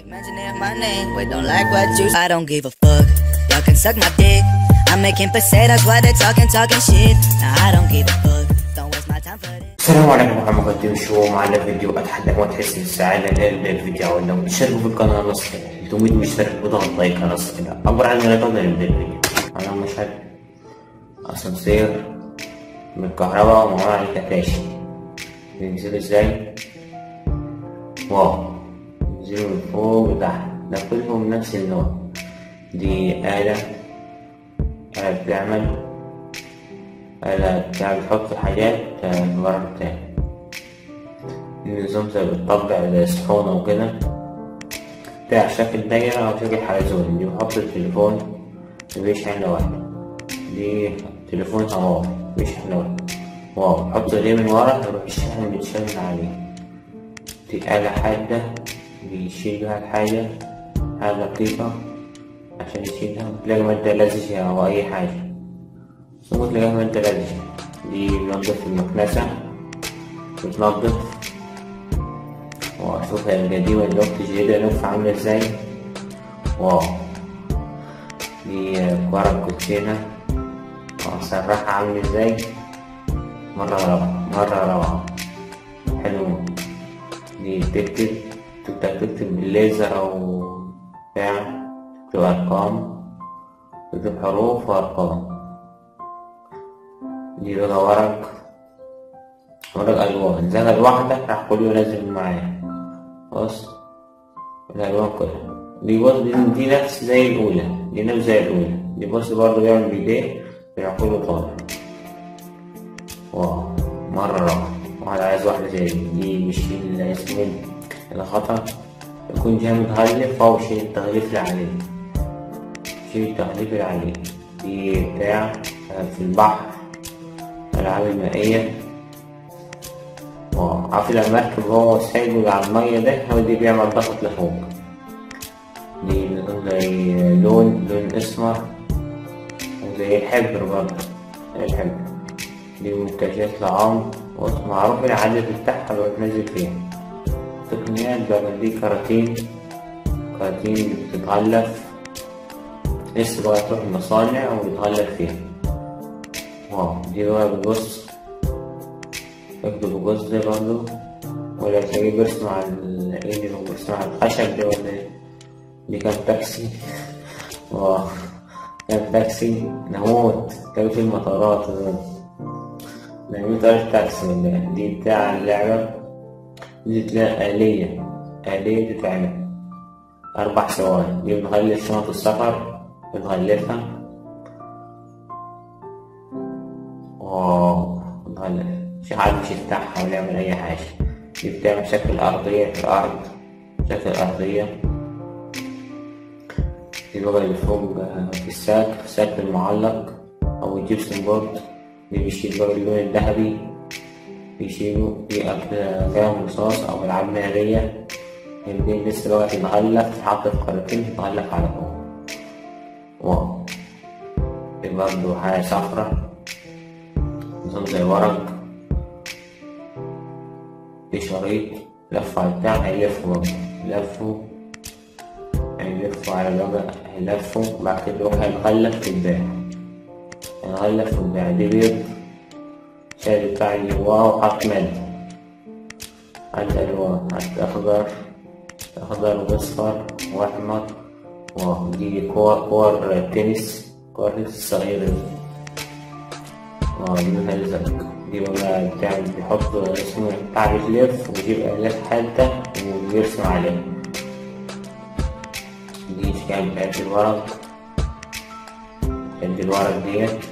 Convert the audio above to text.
Keep mentioning my name, but don't like what you I don't give a fuck. Y'all can suck my dick. I'm making pesetas while they're talking, talking shit. Nah, I don't give a fuck. Don't waste my time for this. السلام عليكم ورحمة الله وبركاته معنا فيديو أتحدى ما تحس بالسعادة لأن الفيديو لو تشتركوا في القناة نص كده 300 مشترك بضغط لايك نص كده أكبر عدد من اللايكات نبدأ الفيديو أنا مشهد أسانسير من الكهرباء ومعاه على الكتاشي بينزلوا ازاي واو بينزلوا من فوق لتحت ده كلهم نفس النوع دي آلة آلة بتعمل آلة بتاع بتحط حاجات في الورق بتاعي النظام زي بتطبع زي صحونة وكده بتاع شكل دايرة أو شكل حلزون دي بحط التليفون بيشحن لوحده دي تليفون هواوي بيشحن لوحده واو بحط ايديه من ورا يروح الشحن بيتشال من عليه دي آلة حادة بيشيل بيها الحاجة حاجة دقيقة عشان يشيلها تلاقي مادة لزجة أو أي حاجة ثم تلاقيها مادة لزجة دي بنضف المكنسة بتنضف وأشوف هي القديمة الوقت الجديدة نوف عاملة ازاي واو دي ورق كوتشينة وأسرحها عامل ازاي مرة روعة مرة روعة حلو دي تكتب تقدر تكتب بالليزر أو بتاع تكتب أرقام تكتب حروف وأرقام دي بقى ورق ورق ألوان زي الواحدة راح كله ينزل معايا بص الألوان كلها دي بص دي, دي نفس زي الأولى دي نفس زي الأولى دي بص برضه بيعمل بإيديه راح كله طالع واو مرة روعة واحد عايز واحدة زي دي دي بيشيل اسمه الخطر يكون جاي متغلف أو شيل التغليف اللي عليه شيل التغليف اللي عليه دي بتاع في البحر الألعاب المائية واو عارف المركب هو سايبه على المية ده هو دي بيعمل ضغط لفوق دي زي لون لون أسمر زي الحبر برضه زي الحبر دي منتجات لعام ومعروف العدد بتاعها بقى بتنزل فيها تقنيات بقى دي كراتين كراتين بتتغلف لسه بقى تروح المصانع وبتغلف فيها واو دي بقى بتبص اكتب الجزء ده برضه ولا تلاقيه بيرسم على الايد بيرسم على الخشب ده ولا ايه دي كان تاكسي واو كان تاكسي نموت كان في المطارات نعمل طريقة تاكسي من دي بتاع اللعبة دي تلاقي آلية آلية تتعمل أربع ثواني دي بنغلف شنط السفر بنغلفها واو بنغلف مش حد مش يفتحها ولا يعمل أي حاجة دي بتعمل شكل أرضية في الأرض شكل أرضية دي بقى اللي فوق في الساك في الساك المعلق أو الجبسن بورد اللي بيشيل بقى اللون الذهبي بيشيلوا في أفلام رصاص أو ألعاب نارية يمكن لسه بقى تتغلف تتحط في قارتين تتغلف على فوق واو في برضه حاجة صفرا نظام زي ورق في شريط لف على البتاع هيلفوا برضه يلفوا هيلفوا على الوجه هيلفوا بعد كده يروح هيتغلف في الباع هنغلف وبتاع دي بيض شايل بتاع الواو حط مادة حط ألوان حط أخضر أخضر وأصفر وأحمر واو دي كور كور تنس كور الصغيرة دي واو دي مهلزك دي بقى بتاع بيحط اسمه بتاع بيلف ويجيب آلات حادة وبيرسم عليها دي كانت بتاعت الورق بتاعت الورق ديت